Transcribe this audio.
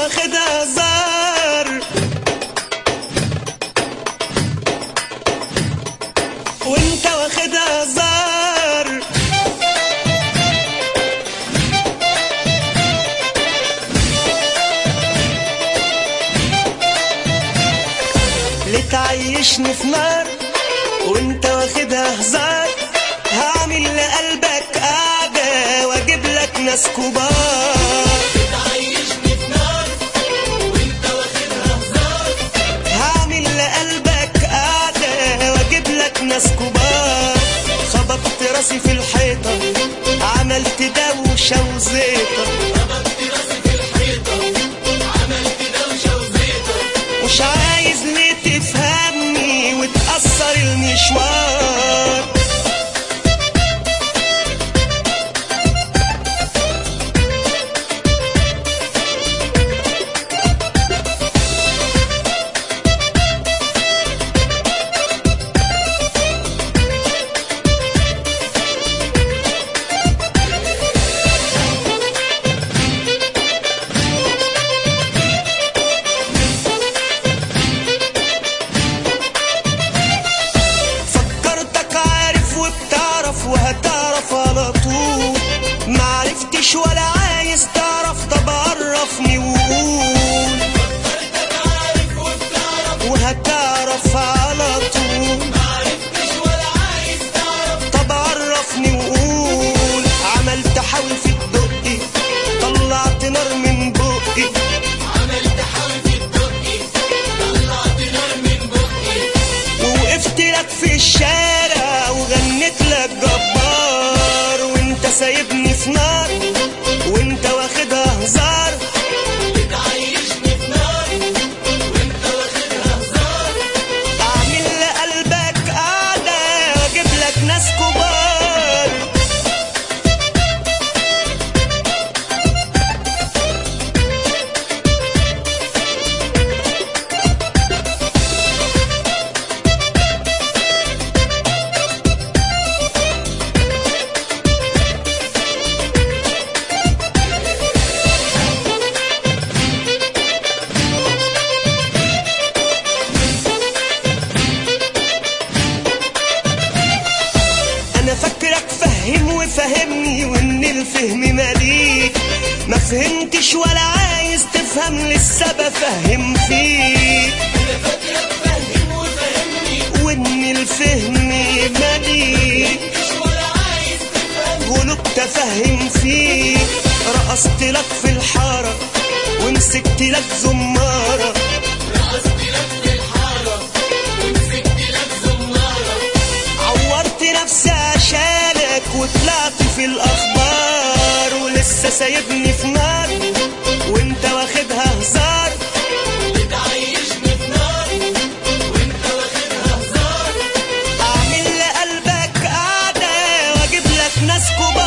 واخدها هزار وانت واخدها هزار لتعيشني في نار وانت واخدها هزار هعمل لقلبك قعدة واجيب لك ناس كبار هعمل لقلبك قعدة واجيب لك ناس كبار خبطت راسي في الحيطة عملت دوشة وزيطة مش عايز ليه تفهمني وتأثر المشوار فكرتك عارف وبتعرف وهتعرف على طول معرفتش ولا عايز تعرف طب عرفني وقول وهتعرف على طول طب عرفني وقول عملت حاول في الدقي طلعت نار من بقي ووقفت لك في الشارع وغنيت لك جبار وانت سايبني في نار وانت واخدها هزار اعمل لقلبك قعدة واجيب لك ناس كبار انا فاكرك فهم وفهمني وان الفهم ماليك ما فهمتش ولا عايز تفهم لسه بفهم فيك وان الفهم ماليك غلبت افهم فيك رقصت لك في الحارة ومسكت لك زمارة عورت نفسي عشانك وطلعت في الاخبار ولسه سايبني في نار وانت واخدها هزار اعمل لقلبك قعدة واجيب لك ناس كبار